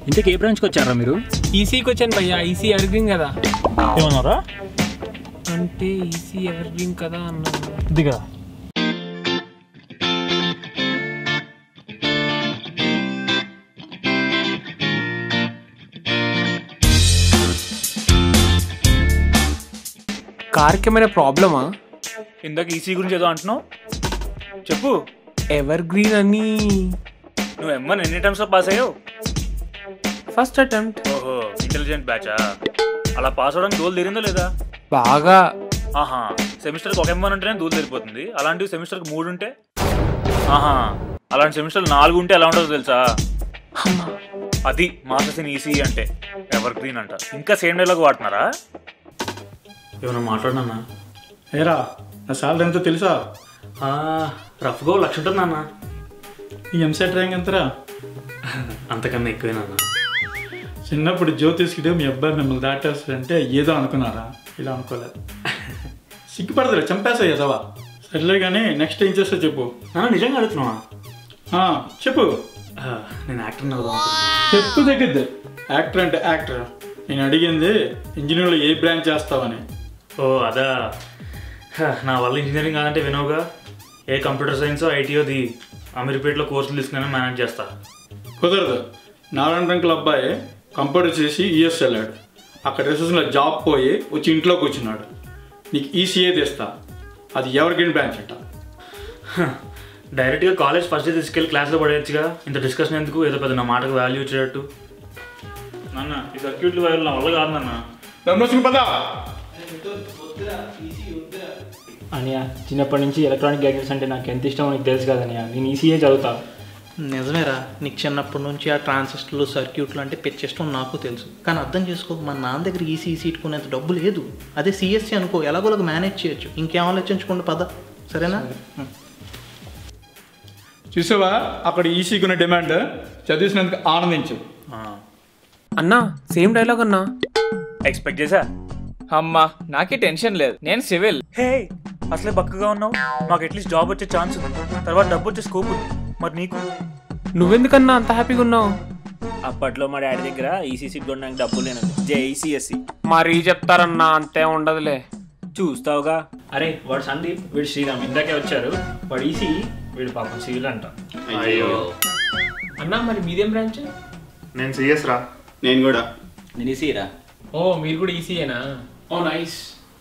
ఇంతకీ ఏ బ్రాంచ్కి వచ్చారా మీరు ఈసీకి వచ్చాను భయ్యా ఈసీ ఎవర్ గ్రీన్ కదా ఏమన్నారా అంటే ఈసీ ఎవర్ గ్రీన్ కదా అన్నాను ఇది కదా కార్కి ఏమైనా ప్రాబ్లమా ఇందాక ఈసీ గురించి ఏదో అంటున్నావు చెప్పు ఎవర్ గ్రీన్ అని నువ్వు ఎమ్మని ఎన్ని టైమ్స్ పాస్ అయ్యావు ఫస్ట్ అటెంప్ట్ ఓహో ఇంటెలిజెంట్ బ్యాచా అలా పాస్ అవడానికి దూలు తీరిందో లేదా బాగా ఆహా సెమిస్టర్కి ఒక ఎమ్మని ఉంటేనే దూలు తీరిపోతుంది అలాంటివి సెమిస్టర్కి మూడు ఉంటే ఆహా అలాంటి సెమిస్టర్లు నాలుగు ఉంటే ఎలా ఉంటుందో తెలుసా అది మాస్టర్స్ ఇన్ ఈసీ అంటే ఎవర్ గ్రీన్ అంట ఇంకా సేమ్ డైలాగ్ వాడుతున్నారా ఏమైనా మాట్లాడినా ఏరా నా సాలరీ ఎంతో తెలుసా రఫ్గా లక్ష ఉంటుంది అన్న ఈ ఎంసెట్ ర్యాంక్ ఎంతరా అంతకన్నా ఎక్కువేనన్నా చిన్నప్పుడు జ్యోతిష్కిడు మీ అబ్బాయి మిమ్మల్ని దాటేస్తాడంటే ఏదో అనుకున్నారా ఇలా అనుకోలేదు సిగ్గుపడదురా చంపేసా ఏదవా సర్లే కానీ నెక్స్ట్ ఏం చేస్తా చెప్పు నాన్న నిజంగా అడుగుతున్నావా ఆ, చెప్పు ఆ, నేను యాక్టర్ అవుదాం చెప్పు తగ్గిద్ది యాక్టర్ అంటే యాక్టర్ నేను అడిగింది ఇంజనీర్లో ఏ బ్రాంచ్ చేస్తావని ఓ అదా హ, నా వల్ల ఇంజనీరింగ్ కాదంటే వినవుగా ఏ కంప్యూటర్ సైన్స్ ఐటీఓది అమీర్పేటలో కోర్సులు తీసుకుని మేనేజ్ చేస్తా కుదరదు నారాయణ రంకుల అబ్బాయి కంప్యూటర్ చేసి యూఎస్ వెళ్ళాడు అక్కడ రిసెప్షన్లో జాబ్ పోయి వచ్చి ఇంట్లో కూర్చున్నాడు నీకు ఈసీఏ తెస్తా అది ఎవరికైనా బ్రాంచ్ అంట హ, డైరెక్ట్గా కాలేజ్ ఫస్ట్ డే తీసుకెళ్ళి క్లాస్లో పడేయచ్చుగా ఇంత డిస్కషన్ ఎందుకు ఏదో పెద్ద నా మాటకు వాల్యూ ఇచ్చేటట్టు నాన్న ఈ సర్క్యూట్లు వైర్లు నా వల్ల కాదు నాన్న రమణసింగ్ పదా అనియా చిన్నప్పటి నుంచి ఎలక్ట్రానిక్ గ్యాడ్జెట్స్ అంటే నాకు ఎంత ఇష్టమో నీకు తెలుసు కదా అనియా నేను ఈసీఏ చదువుతా నిజమేరా నీకు చిన్నప్పటి నుంచి ఆ ట్రాన్సిస్టర్లు సర్క్యూట్లు అంటే పిచ్చిష్టం నాకు తెలుసు కానీ అర్థం చేసుకో మా నాన్న దగ్గర ఈసీ ఈసీ ఇట్టుకునేంత డబ్బు లేదు అదే సిఎస్సి అనుకో ఎలాగోలాగా మేనేజ్ చేయొచ్చు ఇంకేం ఆలోచించకుండా పద సరేనా చూసావా అక్కడ ఈసీకి ఉన్న డిమాండ్ చదివిసినందుకు ఆనందించు అన్నా సేమ్ డైలాగ్ అన్నా ఎక్స్పెక్ట్ చేసా అమ్మా నాకే టెన్షన్ లేదు నేను సివిల్ హే అసలే బక్కగా ఉన్నావు మాకు అట్లీస్ట్ జాబ్ వచ్చే ఛాన్స్ ఉంది తర్వాత డబ్బు వచ్చే స్కోప్ ఉంది మరి నీకు నువ్వెందుకన్నా అంత హ్యాపీగా ఉన్నావు అప్పట్లో మా డాడీ దగ్గర ఈసీ సీట్ కొనడానికి డబ్బులు లేనండి జేఈసీఎస్సి మరీ చెప్తారన్నా అంతే ఉండదులే చూస్తావుగా అరే వాడు సందీప్ వీడు శ్రీరామ్ ఇందాకే వచ్చారు వాడు ఈసీ వీడు పాపం సివిల్ అంట అయ్యో అన్నా మరి మీదేం బ్రాంచ్ నేను సిఎస్ రా నేను కూడా నేను ఈసీరా ఓ మీరు కూడా ఈసీయేనా ఓ నైస్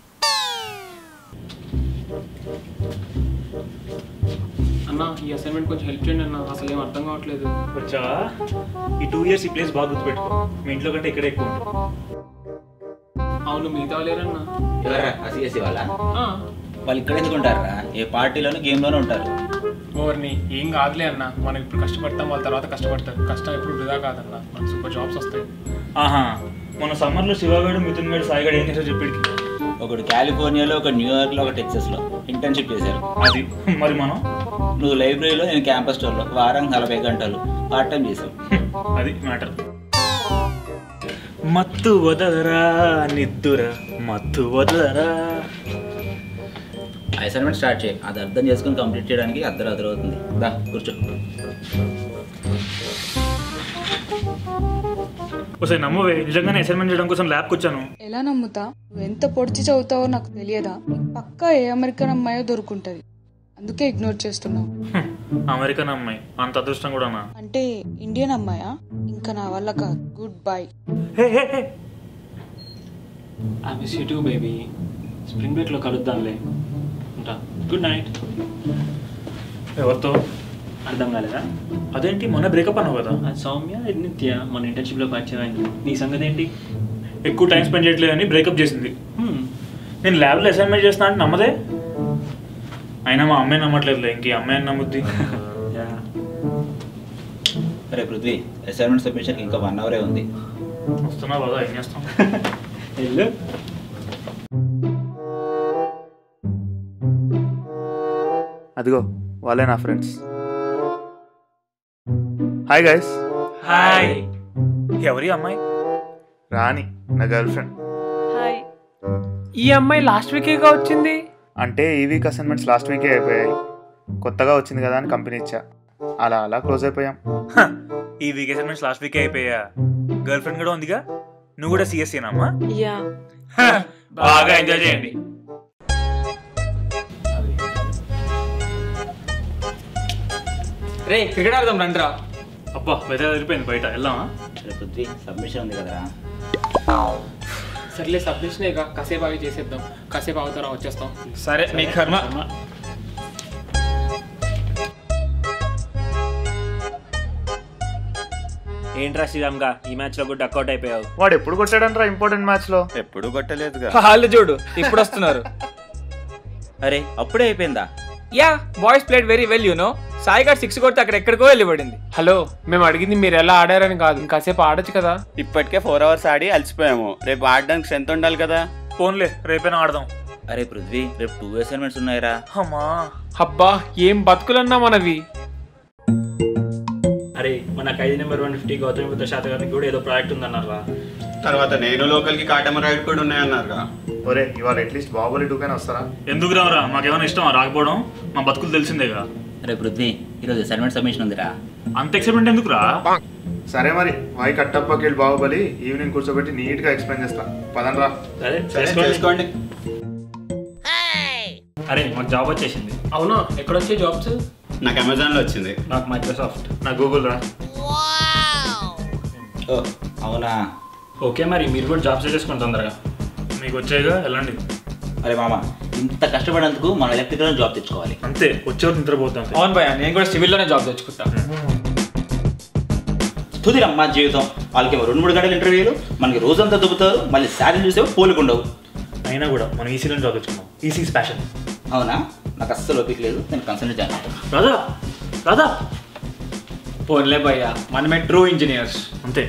అన్నా ఈ అసైన్మెంట్ కొంచెం హెల్ప్ చేయండి అన్న అసలు ఏం అర్థం కావట్లేదు వచ్చావా ఈ టూ ఇయర్స్ ఈ ప్లేస్ బాగా గుర్తుపెట్టుకో మీ ఇంట్లో కంటే ఇక్కడే ఎక్కువ ఉంటుంది అవును మిగతా లేరన్నా ఎవరా అసిఎస్సి వాళ్ళ ఆ, వాళ్ళు ఇక్కడ ఎందుకు ఉంటారా ఏ పార్టీలోనూ గేమ్లోనూ ఉంటారు ఓవర్ని ఏం కాదులే అన్న మనం ఇప్పుడు కష్టపడతాం వాళ్ళ తర్వాత కష్టపడతారు కష్టం ఎప్పుడు వృధా కాదన్న మనకు సూపర్ జాబ్స్ వస్తాయి ఆహా మన సమ్మర్లో శివగాడు మిథున్ గడు సాయిగాడు ఏం చేశారు చెప్పేడికి ఒకడు కాలిఫోర్నియాలో ఒక న్యూయార్క్లో ఒక టెక్సస్లో ఇంటర్న్షిప్ చేశారు అది మరి మనం నువ్వు లైబ్రరీలో నేను క్యాంపస్ స్టోర్లో వారానికి నలభై గంటలు పార్ట్ టైం చేసావు అది మ్యాటర్ మత్తు వదలరా నిద్దురా మత్తు వదలరా అసైన్మెంట్ స్టార్ట్ చేయి అది అర్థం చేసుకుని కంప్లీట్ చేయడానికి అర్ధరాత్రి అవుతుంది దా కూర్చో ఒకసారి నమ్మవే నిజంగానే అసైన్మెంట్ చేయడం కోసం ల్యాబ్కి వచ్చాను ఎలా నమ్ముతా నువ్వు ఎంత పొడిచి చదువుతావో నాకు తెలియదా నీకు పక్కా ఏ అమెరికన్ అమ్మాయో దొరుకుంటది అందుకే ఇగ్నోర్ చేస్తున్నావు హ్మ్, అమెరికన్ అమ్మాయి అంత అదృష్టం కూడానా అంటే ఇండియన్ అమ్మాయా ఇంకా నా వల్ల కాదు good bye hey hey hey I miss you too baby spring బ్రేక్లో కలుద్దాంలే ఉంటా గుడ్ నైట్ ఎవరితో అర్థం కాలేదా అదేంటి మొన్న బ్రేకప్ అన్నావు కదా అది సౌమ్య ఇది నిత్య మన ఇంటర్న్షిప్లో పరిచయం అయింది నీ సంగతి ఏంటి ఎక్కువ టైం స్పెండ్ చేయట్లేదని బ్రేకప్ చేసింది హ్మ్. నేను ల్యాబ్లో అసైన్మెంట్ చేస్తున్నా అంటే నమ్మదే అయినా మా అమ్మాయి నమ్మట్లేదులే ఇంక ఈ అమ్మాయిని నమ్ముద్ది యా. అరే పృథ్వీ అసైన్మెంట్ సబ్మిషన్కి ఇంకా వన్ అవరే ఉంది వస్తున్నా బాగా ఏం చేస్తాం వెళ్ళు అదిగో వాళ్ళే నా ఫ్రెండ్స్ హాయ్ గైస్ హాయ్ ఎవరి అమ్మాయి రాణి నా గర్ల్ ఫ్రెండ్ హాయ్ ఈ అమ్మాయి లాస్ట్ వీకేగా వచ్చింది అంటే ఈ వీక్ అసైన్మెంట్స్ లాస్ట్ వీకే అయిపోయాయి కొత్తగా వచ్చింది కదా అని కంపెనీ ఇచ్చా అలా అలా క్లోజ్ అయిపోయాం ఈ వీక్ అసైన్మెంట్స్ లాస్ట్ వీకే అయిపోయా గర్ల్ ఫ్రెండ్ కూడా ఉందిగా నువ్వు కూడా సిఎస్సీనమ్మా యా బాగా ఎంజాయ్ చేయండి రే క్రికెట్ ఆడదాం రండిరా అబ్బా వెదర్ వెళ్ళిపోయింది బయట వెళ్దామా సరే పృథ్వీ సబ్మిషన్ ఉంది కదరా సర్లే సబ్మిషన్ ఇక కాసేపు అవి చేసేద్దాం కాసేపు అవుతారా వచ్చేస్తాం సరే మీ కర్మ ఏంట్రా శ్రీరామ్గా ఈ మ్యాచ్ లో కూడా డక్అవుట్ అయిపోయావు వాడు ఎప్పుడు కొట్టాడంట్రా ఇంపార్టెంట్ మ్యాచ్ లో ఎప్పుడు కొట్టలేదుగా వాళ్ళు చూడు ఇప్పుడు వస్తున్నారు అరే అప్పుడే అయిపోయిందా yeah boys played very well you know Sai garu six కొడితే అక్కడ ఎక్కడికో వెళ్ళిపడింది హలో మేము అడిగింది మీరు ఎలా ఆడారని కాదు ఇంకాసేపు ఆడొచ్చు కదా ఇప్పటికే ఫోర్ అవర్స్ ఆడి అలసిపోయాము రేపు ఆడడానికి స్ట్రెంత్ ఉండాలి కదా ఫోన్లే రేపైనా ఆడదాం అరే పృథ్వీ రేపు టూ అసైన్మెంట్స్ ఉన్నాయిరా అమ్మా అబ్బా ఏం బతుకులన్నా మనవి అరే మనకు ఐదు number one fifty Gautami Buddha శాతకానికి కూడా ఏదో ప్రాజెక్ట్ ఉందన్నారా తర్వాత నేను లోకల్కి కాటమ రైడ్ కూడా ఉన్నాయన్నారుగా ఒరే ఇవాళ అట్లీస్ట్ బాహుబలి టూ కైనా వస్తారా ఎందుకు రావురా మాకేమైనా ఇష్టమా రాకపోవడం మా బతుకులు తెలిసిందేగా అరే పృథ్వీ ఈరోజు అసైన్మెంట్ సబ్మిషన్ ఉందిరా అంత ఎక్సైట్మెంట్ ఎందుకురా సరే మరి వై కట్టప్పకి వెళ్ళి బాహుబలి ఈవినింగ్ కూర్చోబెట్టి నీట్ గా ఎక్స్ప్లెయిన్ చేస్తా పదండ్రా సరే సరే చేసుకోండి. చేసుకోండి అరే మాకు జాబ్ వచ్చేసింది అవునా ఎక్కడొచ్చే జాబ్స్ నాకు అమెజాన్లో వచ్చింది నాకు మైక్రోసాఫ్ట్ నా గూగుల్ రా ఓ అవునా ఓకే మరి మీరు కూడా జాబ్ చేసుకోండి తొందరగా మీకు వచ్చాయిగా వెళ్ళండి అరే మామ ఇంత కష్టపడేందుకు మనం ఎలక్ట్రికల్ జాబ్ తెచ్చుకోవాలి అంతే వచ్చేవారు నిద్రపోతాం అవును భయ్య నేను కూడా సివిల్లోనే జాబ్ తెచ్చుకుంటా తుదిరమ్మా జీవితం వాళ్ళకి ఏమో రెండు మూడు గంటల ఇంటర్వ్యూలు మనకి రోజంతా దుబ్బుతారు మళ్ళీ శాలరీ చూసేవో పోలికుండవు అయినా కూడా మనం ఈసీలో జాబ్ తెచ్చుకున్నాం ఈసీ ప్యాషన్ అవునా నాకు అస్సలు ఓపిక లేదు నేను కన్సల్ట్ జాయిన్ అవుతాను రాదా రాదా పోన్లే భయ్య మనమే ట్రూ ఇంజనీర్స్ అంతే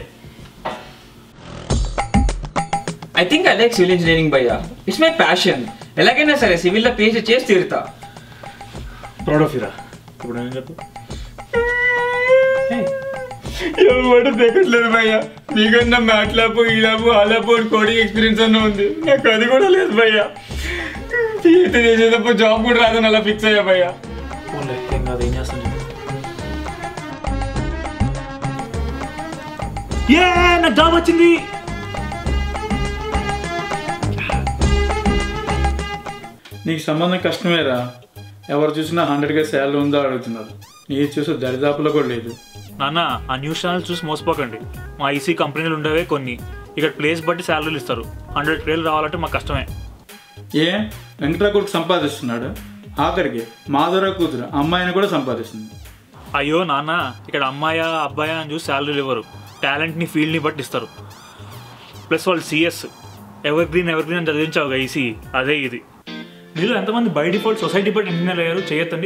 I think I like civil engineering భయ్య ఇట్స్ మై ప్యాషన్ ఎలాగైనా సరే సివిల్లో పిహెచ్డి చేసి తీరుతా ప్రౌడ్ ఆఫ్ యూరా ఇప్పుడు నేను చెప్పు ఎవరు దిగట్లేదు భయ్య మీకన్నా మ్యాట్ ల్యాబ్ ఈ ల్యాబ్ ఆ ల్యాబ్ కోడింగ్ ఎక్స్పీరియన్స్ అన్న ఉంది నాకు అది కూడా లేదు భయ్య పిహెచ్డి చేసేటప్పుడు జాబ్ కూడా రాదని అలా ఫిక్స్ అయ్యా భయ్య ఫోన్లే ఏం కాదు ఏం చేస్తాను ఏ నాకు జాబ్ వచ్చింది నీకు సంబంధం కష్టమేరా ఎవరు చూసినా హండ్రెడ్గా శాలరీ ఉందో అడుగుతున్నారు నీది చూసి దరిదాపులో కూడా లేదు నాన్న ఆ న్యూస్ ఛానల్ చూసి మోసపోకండి మా ఈసీ కంపెనీలు ఉండవే కొన్ని ఇక్కడ ప్లేస్ బట్టి శాలరీలు ఇస్తారు హండ్రెడ్ వేలు రావాలంటే మాకు కష్టమే ఏ వెంకట్రా కొడుకు సంపాదిస్తున్నాడు ఆఖరికి మాధుర కూతురు అమ్మాయిని కూడా సంపాదిస్తుంది అయ్యో నాన్న ఇక్కడ అమ్మాయా అబ్బాయా అని చూసి శాలరీలు ఇవ్వరు టాలెంట్ని ఫీల్డ్ని బట్టి ఇస్తారు ప్లస్ వాళ్ళు CS evergreen evergreen అని చదివించావుగా ఈసీ అదే ఇది మీరు ఎంతమంది బై డిఫాల్ట్ సొసైటీ బట్టి ఇంజనీర్ అయ్యారు చేయొద్దండి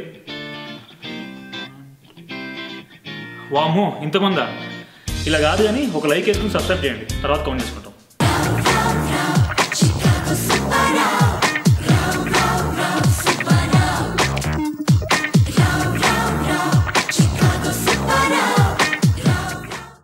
వామో ఇంతమందా ఇలా కాదు కానీ ఒక లైక్ వేసుకుని సబ్స్క్రైబ్ చేయండి తర్వాత కౌంట్ చేసుకోండి